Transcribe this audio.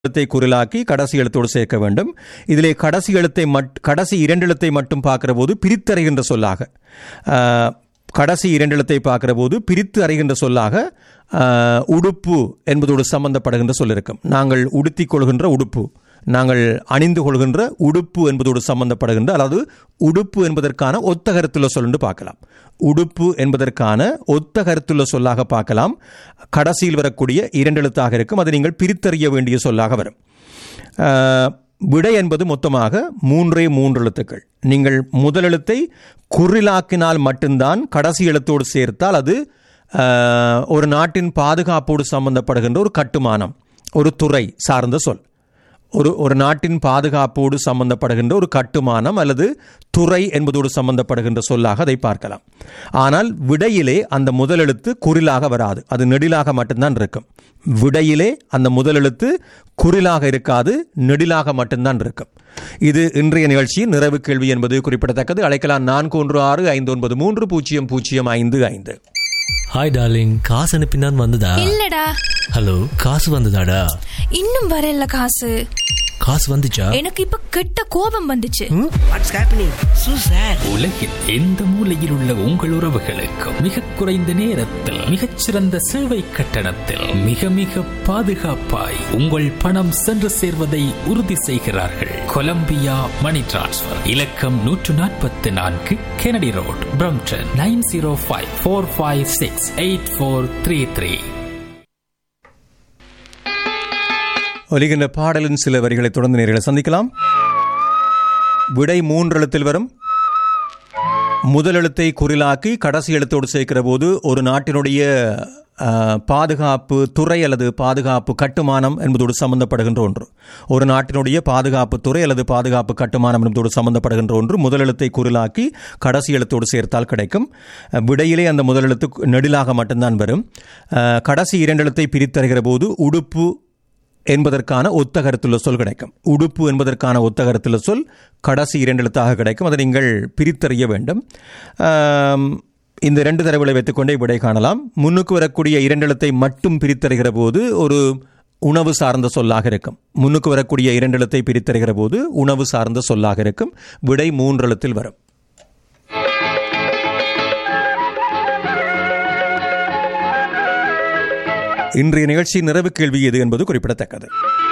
எழுத்தை குரலாக்கி கடைசி எழுத்தோடு சேர்க்க வேண்டும் இதிலே கடைசி எழுத்தை மட் கடைசி இரண்டு எழுத்தை மட்டும் பார்க்கிற போது பிரித்தறைகின்ற சொல்லாக ஆஹ், கடைசி இரண்டு எழுத்தை பார்க்கிற போது பிரித்து அறிகின்ற சொல்லாக ஆஹ், உடுப்பு என்பதோடு சம்பந்தப்படுகின்ற சொல் இருக்கும் நாங்கள் உடுத்திக் கொள்கின்ற உடுப்பு நாங்கள் அணிந்து கொள்கின்ற உடுப்பு என்பதோடு சம்பந்தப்படுகின்ற அதாவது உடுப்பு என்பதற்கான ஒத்த கருத்துள்ள சொல் என்று பார்க்கலாம் உடுப்பு என்பதற்கான ஒத்த கருத்துள்ள சொல்லாக பார்க்கலாம் கடைசியில் வரக்கூடிய இரண்டு எழுத்தாக இருக்கும் அது நீங்கள் பிரித்தறிய வேண்டிய சொல்லாக வரும் ஆஹ், விடை என்பது மொத்தமாக மூன்றே மூன்று எழுத்துக்கள் நீங்கள் முதல் எழுத்தை குறிலாக்கினால் மட்டும்தான் கடைசி எழுத்தோடு சேர்த்தால் அது ஆஹ், ஒரு நாட்டின் பாதுகாப்போடு சம்பந்தப்படுகின்ற ஒரு கட்டுமானம் ஒரு துறை சார்ந்த சொல் ஒரு ஒரு நாட்டின் பாதுகாப்போடு சம்பந்தப்படுகின்ற ஒரு கட்டுமானம் அல்லது துறை என்பதோடு சம்பந்தப்படுகின்ற சொல்லாக அதை பார்க்கலாம் ஆனால் விடையிலே அந்த முதல் எழுத்து குறிலாக வராது அது நெடிலாக மட்டும்தான் இருக்கும் விடையிலே அந்த முதல் எழுத்து குறிலாக இருக்காது நெடிலாக மட்டும்தான் இருக்கும் இது இன்றைய நிகழ்ச்சியின் நிறைவு கேள்வி என்பது குறிப்பிடத்தக்கது அழைக்கலாம் நான்கு ஒன்று ஆறு ஐந்து ஒன்பது மூன்று பூஜ்ஜியம் பூஜ்ஜியம் ஐந்து ஐந்து ஹாய் டார்லிங் காசு அனுப்பினான் வந்ததா இல்லடா ஹலோ காசு வந்ததாடா இன்னும் வரல காசு காசு வந்துச்சா எனக்கு இப்ப கெட்ட கோபம் வந்துச்சு வாட்ஸ் ஹேப்பனிங் சூ சார் உலகில் எந்த மூலையில் உள்ள உங்கள் உறவுகளுக்கும் மிக குறைந்த நேரத்தில் மிகச்சிறந்த சேவை கட்டணத்தில் மிக மிக பாதுகாப்பாய் உங்கள் பணம் சென்று சேர்வதை உறுதி செய்கிறார்கள் கொலம்பியா மணி டிரான்ஸ்ஃபர் இலக்கம் நூற்று நாற்பத்தி நான்கு Kennedy road Brampton nine zero five four five six eight four three three ஒலிகின்ற பாடலின் சில வரிகளை தொடர்ந்து நேர்களை சந்திக்கலாம் விடை மூன்று எழுத்தில் வரும் முதல் எழுத்தை குறிலாக்கி கடைசி எழுத்தோடு சேர்க்கிற போது ஒரு நாட்டினுடைய ஆஹ், பாதுகாப்பு துறை அல்லது பாதுகாப்பு கட்டுமானம் என்பதோடு சம்பந்தப்படுகின்ற ஒன்று ஒரு நாட்டினுடைய பாதுகாப்பு துறை அல்லது பாதுகாப்பு கட்டுமானம் என்பதோடு சம்பந்தப்படுகின்ற ஒன்று முதல் எழுத்தை குறிலாக்கி கடைசி எழுத்தோடு சேர்த்தால் கிடைக்கும் அஹ், விடையிலே அந்த முதல் எழுத்து நெடிலாக மட்டும்தான் வரும் ஆஹ், கடைசி இரண்டு எழுத்தை பிரித்தருகிற போது உடுப்பு என்பதற்கான ஒத்த கருத்துள்ள சொல் கிடைக்கும் உடுப்பு என்பதற்கான ஒத்த கருத்துள்ள சொல் கடைசி இரண்டு எழுத்தாக கிடைக்கும் அதை நீங்கள் பிரித்தறிய வேண்டும் ஆம், இந்த ரெண்டு தரவுகளை வைத்துக்கொண்டே விடை காணலாம் முன்னுக்கு வரக்கூடிய இரண்டு எழுத்தை மட்டும் பிரித்தறிகிற போது ஒரு உணவு சார்ந்த சொல்லாக இருக்கும் முன்னுக்கு வரக்கூடிய இரண்டு எழுத்தை பிரித்தறிகிற போது உணவு சார்ந்த சொல்லாக இருக்கும் விடை மூன்று எழுத்தில் வரும் இன்றைய நிகழ்ச்சி நிறைவு கேள்வி எது என்பது குறிப்பிடத்தக்கது